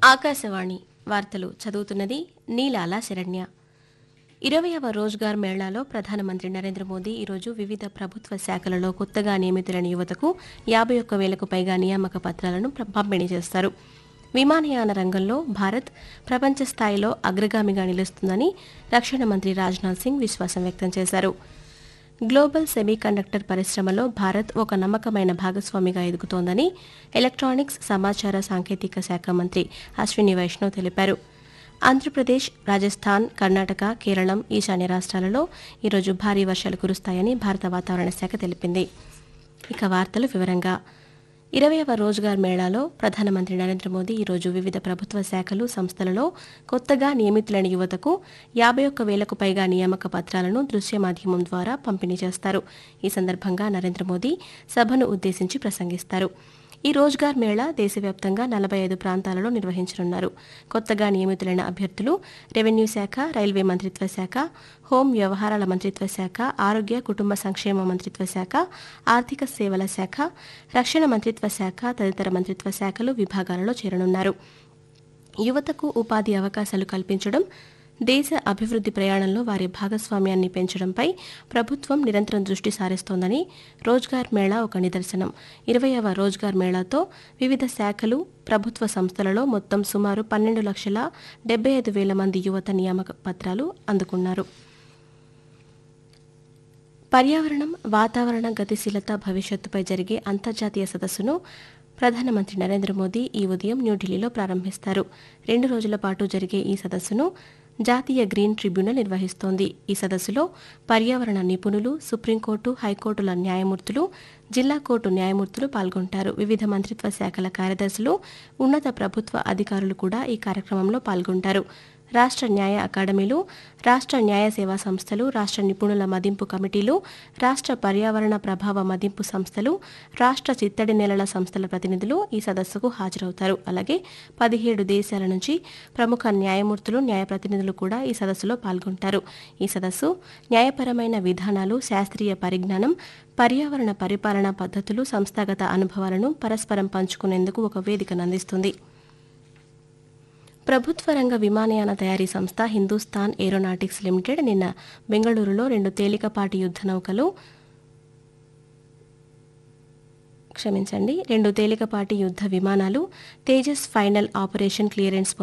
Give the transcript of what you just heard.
ఆకాశవాణి వార్తలు చదువుతున్నది నీలాల శరణ్య ఇరవయవ రోజ్గార్ మేళాలో ప్రధానమంత్రి నరేంద్ర మోదీ ఈరోజు వివిధ ప్రభుత్వ శాఖలలో కొత్తగా నియమితులైన యువతకు యాభై ఒక్క వేలకు పైగా నియామక పత్రాలను ప్ర- పంపిణీ చేస్తారు విమానయాన రంగంలో భారత్ ప్రపంచ స్థాయిలో అగ్రగామిగా నిలుస్తుందని రక్షణ మంత్రి రాజ్నాథ్ సింగ్ విశ్వాసం వ్యక్తం చేశారు గ్లోబల్ సెమీకండక్టర్ పరిశ్రమలో భారత్ ఒక నమ్మకమైన భాగస్వామిగా ఎదుగుతోందని ఎలక్ట్రానిక్స్ సమాచార సాంకేతిక శాఖ మంత్రి అశ్విని వైష్ణవ్ తెలిపారు ఆంధ్రప్రదేశ్ రాజస్థాన్ కర్ణాటక కేరళం ఈశాన్య రాష్ట్రాలలో ఈరోజు భారీ వర్షాలు కురుస్తాయని భారత వాతావరణ శాఖ తెలిపింది ఇక వార్తలు వివరంగా ఇరవయవ రోజ్గార్ మేళాలో ప్రధానమంత్రి నరేంద్ర మోదీ ఈరోజు వివిధ ప్రభుత్వ శాఖలు సంస్థలలో కొత్తగా నియమితులైన యువతకు యాభై ఒక్క వేలకు పైగా నియామక పత్రాలను దృశ్య మాధ్యమం ద్వారా పంపిణీ చేస్తారు ఈ సందర్భంగా నరేంద్ర మోదీ సభను ఉద్దేశించి ప్రసంగిస్తారు ఈ రోజ్గార్ మేళా దేశవ్యాప్తంగా నలభై ఐదు ప్రాంతాలలో నిర్వహించనున్నారు కొత్తగా నియమితులైన అభ్యర్థులు రెవెన్యూ శాఖ రైల్వే మంత్రిత్వ శాఖ హోం వ్యవహారాల మంత్రిత్వ శాఖ ఆరోగ్య కుటుంబ సంక్షేమ మంత్రిత్వ శాఖ ఆర్థిక సేవల శాఖ రక్షణ మంత్రిత్వ శాఖ తదితర మంత్రిత్వ శాఖలు విభాగాలలో చేరనున్నారు యువతకు ఉపాధి అవకాశాలు కల్పించడం దేశ అభివృద్ధి ప్రయాణంలో వారి భాగస్వామ్యాన్ని పెంచడంపై ప్రభుత్వం నిరంతరం దృష్టి సారిస్తోందని రోజ్గార్ మేళా ఒక నిదర్శనం ఇరవయవ రోజ్గార్ మేళాతో వివిధ శాఖలు ప్రభుత్వ సంస్థలలో మొత్తం సుమారు పన్నెండు లక్షల డెబ్బై ఐదు వేల మంది యువత నియామక పత్రాలు అందుకున్నారు పర్యావరణం వాతావరణ గతిశీలత భవిష్యత్తుపై జరిగే అంతర్జాతీయ సదస్సును ప్రధానమంత్రి నరేంద్ర మోదీ ఈ ఉదయం న్యూఢిల్లీలో ప్రారంభిస్తారు రెండు రోజుల పాటు జరిగే ఈ సదస్సును జాతీయ గ్రీన్ ట్రిబ్యునల్ నిర్వహిస్తోంది ఈ సదస్సులో పర్యావరణ నిపుణులు సుప్రీంకోర్టు హైకోర్టుల న్యాయమూర్తులు జిల్లా కోర్టు న్యాయమూర్తులు పాల్గొంటారు వివిధ మంత్రిత్వ శాఖల కార్యదర్శులు ఉన్నత ప్రభుత్వ అధికారులు కూడా ఈ కార్యక్రమంలో పాల్గొంటారు రాష్ట్ర న్యాయ అకాడమీలు రాష్ట్ర న్యాయ సేవా సంస్థలు రాష్ట్ర నిపుణుల మదింపు కమిటీలు రాష్ట్ర పర్యావరణ ప్రభావ మదింపు సంస్థలు రాష్ట్ర చిత్తడి నేలల సంస్థల ప్రతినిధులు ఈ సదస్సుకు హాజరవుతారు అలాగే పదిహేడు దేశాల నుంచి ప్రముఖ న్యాయమూర్తులు న్యాయ ప్రతినిధులు కూడా ఈ సదస్సులో పాల్గొంటారు ఈ సదస్సు న్యాయపరమైన విధానాలు శాస్త్రీయ పరిజ్ఞానం పర్యావరణ పరిపాలనా పద్ధతులు సంస్థాగత అనుభవాలను పరస్పరం పంచుకునేందుకు ఒక వేదికను అందిస్తుంది ప్రభుత్వ రంగ విమానయాన తయారీ సంస్థ హిందుస్థాన్ ఏరోనాటిక్స్ లిమిటెడ్ నిన్న బెంగళూరులో రెండు తేలికపాటి యుద్ధ నౌకలు క్షమించండి రెండు తేలికపాటి యుద్ధ విమానాలు తేజస్ ఫైనల్ ఆపరేషన్ క్లియరెన్స్